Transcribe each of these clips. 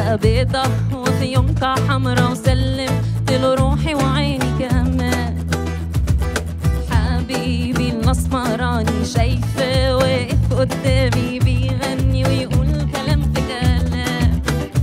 ورقة بيضة وفي ينقع حمرا وسلمت له روحي وعيني كمان حبيبي الاسمراني شايفه واقف قدامي بيغني ويقول كلام في كلام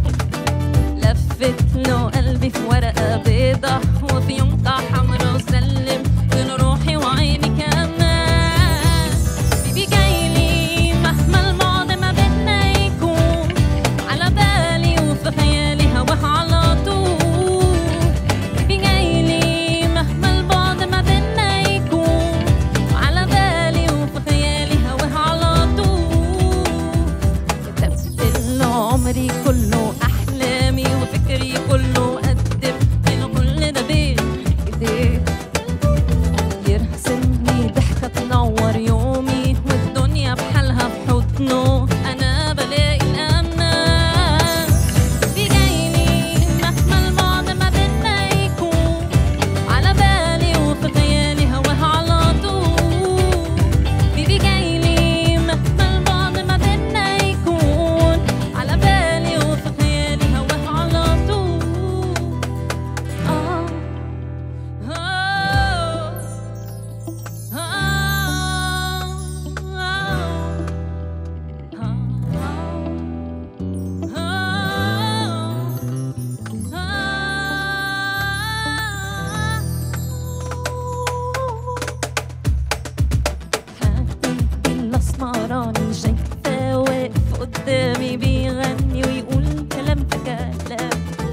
لفت له قلبي في ورقة بيضة وفي ينقع حمرا وسلمت له روحي وعيني كمان بيبي جايلي مهما البعد ما بينا يكون على بالي وفي خيالي هواه على طول بيبي جايلي مهما البعد ما بينا يكون على بالي وفي خيالي هواه على طول كتبت له عمري كله احلامي وفكري كله قدمت له كل ده بين ايديه يرسمني ضحكة تنور يومي والدنيا بحالها في حضنه أنا بلاقي الأمان بيجيلي مهما البعد ما بينا يكون على بالي وفي خيالي هواه على طول بيبي جايلي مهما البعد ما بينا يكون على بالي وفي خيالي هواه على طول آه آه حبيبي الاسمراني شايفاه واقف قدامي بيغني ويقول كلام في كلام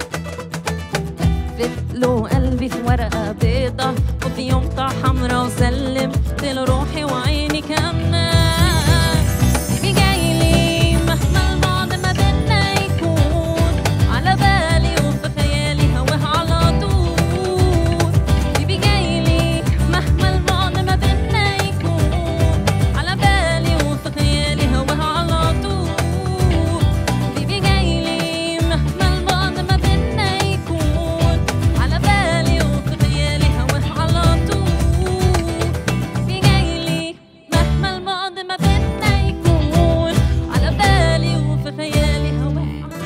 لفت له قلبي في ورقة بيضة وفي ينقع حمرا وسلمت له روحي وعيني كمان بيبي جايلي مهما البعد ما بينا يكون على بالي وفي خيالي هواه على طول بيبي جايلي مهما البعد ما بينا يكون على بالي وفي خيالي هواه على طول بيبي جايلي مهما البعد ما بينا يكون على بالي وفي خيالي هواه على طول بيبي جايلي مهما البعد ما بينا يكون على بالي وفي خيالي هواه على طول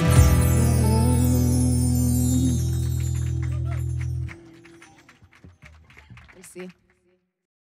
ميرسي